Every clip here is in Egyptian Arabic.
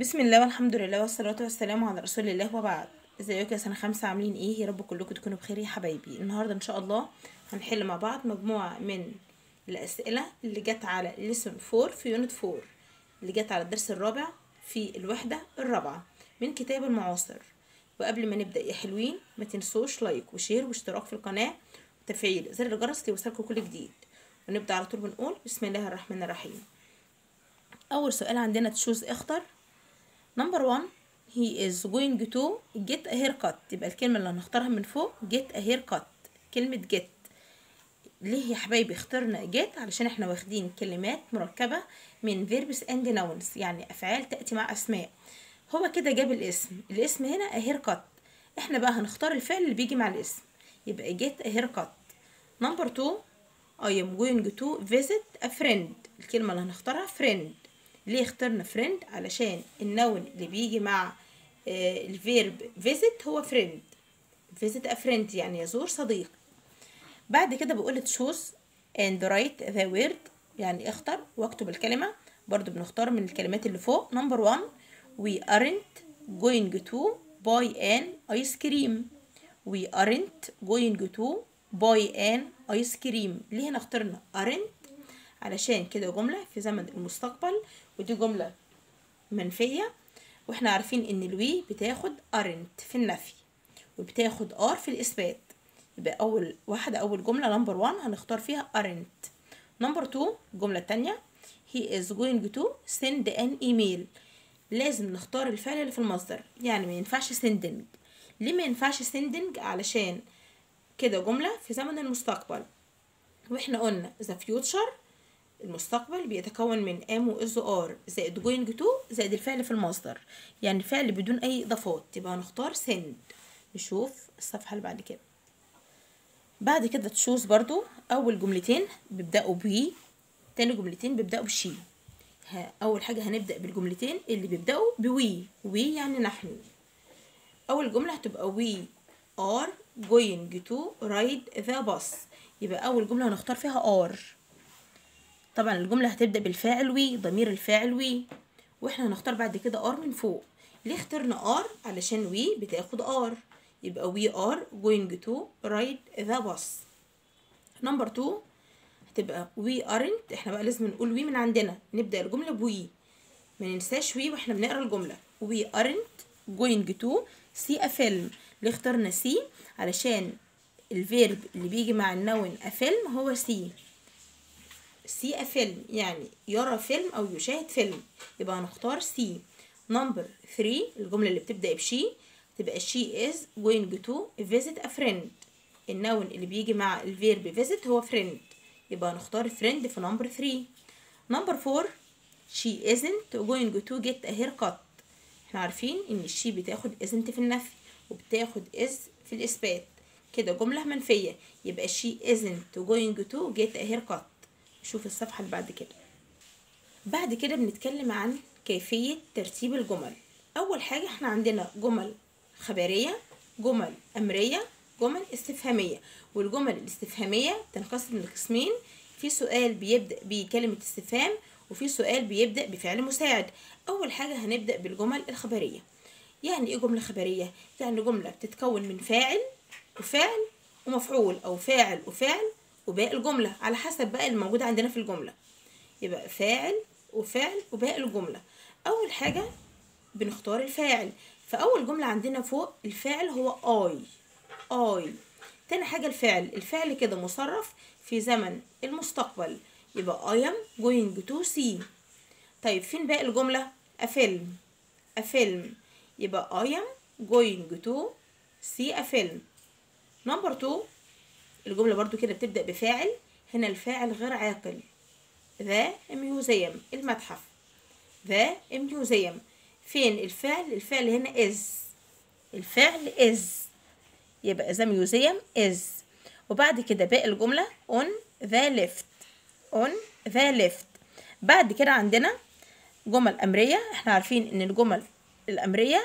بسم الله والحمد لله والصلاة والسلام على رسول الله وبعد ازيكم يا سنة خمسة عاملين ايه يا رب كلكم تكونوا بخير يا حبايبي النهاردة ان شاء الله هنحل مع بعض مجموعة من الأسئلة اللي جت على ليسون فور في يونت فور اللي جت على الدرس الرابع في الوحدة الرابعة من كتاب المعاصر وقبل ما نبدأ يا حلوين ما تنسوش لايك وشير واشتراك في القناة وتفعيل زر الجرس ليوصلكم كل جديد ونبدأ على طول بنقول بسم الله الرحمن الرحيم أول سؤال عندنا تشوز اختر نمبر 1 he is going to get a haircut يبقى الكلمة اللي هنختارها من فوق get a haircut كلمة get ليه يا حبايبي اخترنا get علشان احنا واخدين كلمات مركبة من verbs and nouns يعني أفعال تأتي مع أسماء هو كده جاب الاسم الاسم هنا a haircut احنا بقى هنختار الفعل اللي بيجي مع الاسم يبقى get a haircut نمبر 2 I am going to visit a friend الكلمة اللي هنختارها friend ليه اخترنا فريند علشان النون اللي بيجي مع آه الفيرب visit هو فريند visit a friend يعني يزور صديق بعد كده بقول choose and write the word يعني اختر واكتب الكلمة برضو بنختار من الكلمات اللي فوق number one we aren't going to buy an ice cream we aren't going to buy an ice cream ليه هنا اخترنا aren't علشان كده جملة في زمن المستقبل ودي جملة منفية واحنا عارفين ان الوي بتاخد aren't في النفي وبتاخد are في الإثبات يبقى أول واحدة أول جملة نمبر 1 هنختار فيها aren't نمبر 2 الجملة التانية he is going to send an email لازم نختار الفعل اللي في المصدر يعني ما ينفعش sending ليه ما ينفعش sending علشان كده جملة في زمن المستقبل واحنا قلنا the future المستقبل بيتكون من am و is و are زائد going to زائد الفعل في المصدر يعني فعل بدون أي إضافات يبقى هنختار send نشوف الصفحة اللي بعد كده بعد كده تشوز برضو أول جملتين بيبدأوا بي تاني جملتين بيبدأوا بشي أول حاجة هنبدأ بالجملتين اللي بيبدأوا بوي وي يعني نحن أول جملة هتبقى we are going to ride the bus يبقى أول جملة هنختار فيها are طبعا الجملة هتبدأ بالفاعل وي ضمير الفاعل وي واحنا هنختار بعد كده ار من فوق ليه اخترنا ار علشان وي بتاخد ار يبقى وي ار going to ride the bus نمبر 2 هتبقى وي aren't احنا بقى لازم نقول وي من عندنا نبدأ الجملة بوي ما ننساش وي واحنا بنقرا الجملة وي aren't going to see a film ليه اخترنا سي علشان الفيرب اللي بيجي مع النون a film هو سي سي فيلم يعني يرى فيلم او يشاهد فيلم يبقى هنختار سي نمبر 3 الجمله اللي بتبدا بشي تبقى she is going to visit a friend النون اللي بيجي مع الفيرب visit هو friend يبقى هنختار friend في نمبر 3 نمبر 4 she isn't going to get a haircut احنا عارفين ان الشي بتاخد isn't في النفي وبتاخد is في الاثبات كده جمله منفيه يبقى she isn't going to get a haircut شوف الصفحة اللي بعد كده بعد كده بنتكلم عن كيفية ترتيب الجمل أول حاجة احنا عندنا جمل خبرية جمل أمرية جمل استفهامية والجمل الاستفهامية تنقسم لقسمين في سؤال بيبدأ بكلمة استفهام وفي سؤال بيبدأ بفعل مساعد أول حاجة هنبدأ بالجمل الخبرية يعني إيه جملة خبرية؟ يعني جملة بتتكون من فاعل وفعل ومفعول أو فاعل وفعل وباقي الجملة على حسب بقى اللي موجود عندنا في الجملة يبقى فاعل وفعل وباقي الجملة أول حاجة بنختار الفاعل فأول جملة عندنا فوق الفاعل هو I I تاني حاجة الفعل الفعل كده مصرف في زمن المستقبل يبقى I am going to see طيب فين باقي الجملة a film a film يبقى I am going to see a film number two الجملة برضو كده بتبدأ بفاعل هنا الفاعل غير عاقل ذا ميوزيوم المتحف ذا ميوزيوم فين الفعل الفعل هنا is الفعل is يبقى ذا ميوزيوم is وبعد كده باقي الجملة on the left on the left بعد كده عندنا جمل أمرية احنا عارفين ان الجمل الأمرية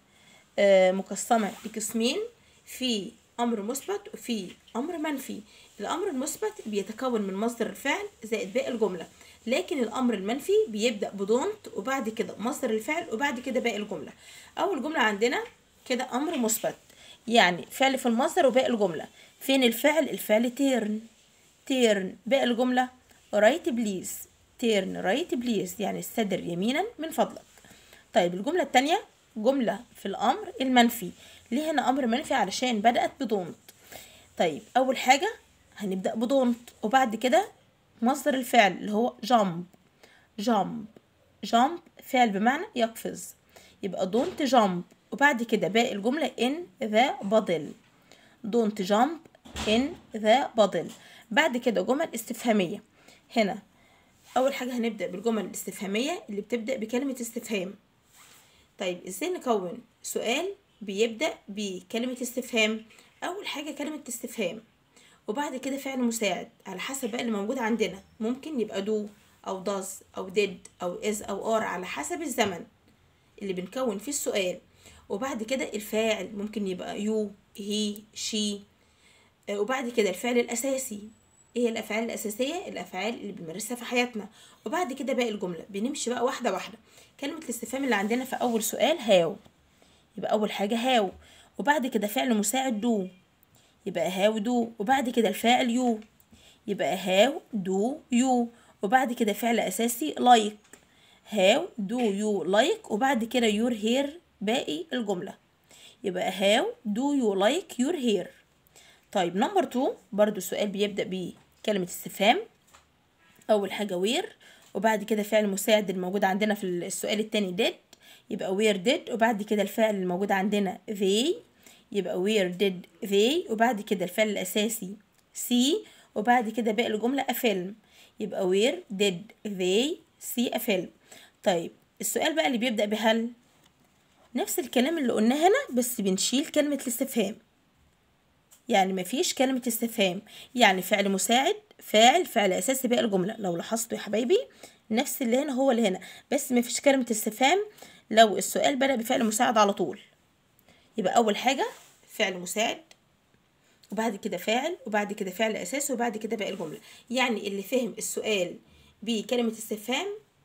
مقسمة لقسمين في امر مثبت وفي امر منفي الامر المثبت بيتكون من مصدر الفعل زائد باقي الجمله لكن الامر المنفي بيبدا بدونت وبعد كده مصدر الفعل وبعد كده باقي الجمله اول جمله عندنا كده امر مثبت يعني فعل في المصدر وباقي الجمله فين الفعل الفعل تيرن تيرن باقي الجمله رايت بليز تيرن رايت بليز يعني استدر يمينا من فضلك طيب الجمله الثانيه جمله في الامر المنفي ليه هنا امر منفي علشان بدات بدونت طيب اول حاجه هنبدا بدونت وبعد كده مصدر الفعل اللي هو جامب جامب جامب فعل بمعنى يقفز يبقى دونت جامب وبعد كده باقي الجملة in the bottle don't jump in the bottle بعد كده جمل استفهامية هنا أول حاجة هنبدأ بالجمل الاستفهامية اللي بتبدأ بكلمة استفهام طيب ازاي نكون سؤال بيبدأ بكلمة استفهام أول حاجة كلمة استفهام وبعد كده فعل مساعد على حسب بقى اللي موجود عندنا ممكن يبقى do أو does أو did أو is أو are على حسب الزمن اللي بنكون فيه السؤال وبعد كده الفاعل ممكن يبقى يو هي شي وبعد كده الفعل الأساسي ايه هي الأفعال الأساسية الأفعال اللي بنمارسها في حياتنا وبعد كده باقي الجملة بنمشي بقى واحدة واحدة كلمة الاستفهام اللي عندنا في أول سؤال هاو يبقى أول حاجة هاو وبعد كده فعل مساعد دو يبقى هاو دو وبعد كده الفاعل يو يبقى هاو دو يو وبعد كده فعل أساسي لايك هاو دو يو لايك وبعد كده يور هير باقي الجملة يبقى how do you like your hair طيب نمبر 2 برضو السؤال بيبدأ بكلمة استفهام أول حاجة where وبعد كده فعل مساعد الموجود عندنا في السؤال التاني did يبقى where did وبعد كده الفعل الموجود عندنا they يبقى where did they وبعد كده الفعل الأساسي see وبعد كده باقي الجملة a film يبقى where did they see a film طيب السؤال بقى اللي بيبدأ بهل نفس الكلام اللي قلناه هنا بس بنشيل كلمة الاستفهام يعني مفيش كلمة استفهام يعني فعل مساعد فاعل فعل أساسي باقي الجملة لو لاحظتوا يا حبايبي نفس اللي هنا هو اللي هنا بس مفيش كلمة استفهام لو السؤال بدأ بفعل مساعد على طول يبقى أول حاجة فعل مساعد وبعد كده فاعل وبعد كده فعل أساسي وبعد كده باقي الجملة يعني اللي فهم السؤال بكلمة استفهام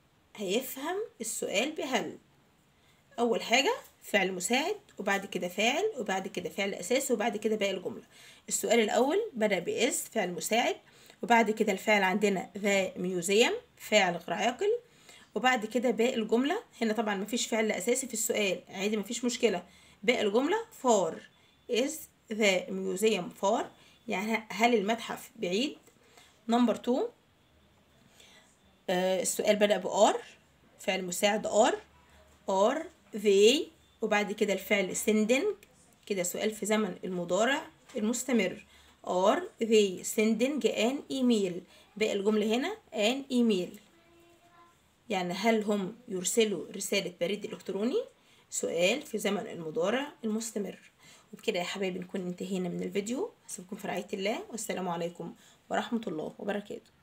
هيفهم السؤال بهل اول حاجه فعل مساعد وبعد كده فاعل وبعد كده فعل اساسي وبعد كده باقي الجمله السؤال الاول بدا باس فعل مساعد وبعد كده الفعل عندنا ذا ميوزيوم فاعل غير عاقل وبعد كده باقي الجمله هنا طبعا مفيش فعل اساسي في السؤال عادي مفيش مشكله باقي الجمله فار is the museum far يعني هل المتحف بعيد نمبر 2 آه السؤال بدأ بار فعل مساعد ار ار they وبعد كده الفعل sending كده سؤال في زمن المضارع المستمر are they sending an email باقي الجملة هنا an email يعني هل هم يرسلوا رسالة بريد إلكتروني سؤال في زمن المضارع المستمر وبكده يا حبايبي نكون انتهينا من الفيديو أسيبكم في رعاية الله والسلام عليكم ورحمة الله وبركاته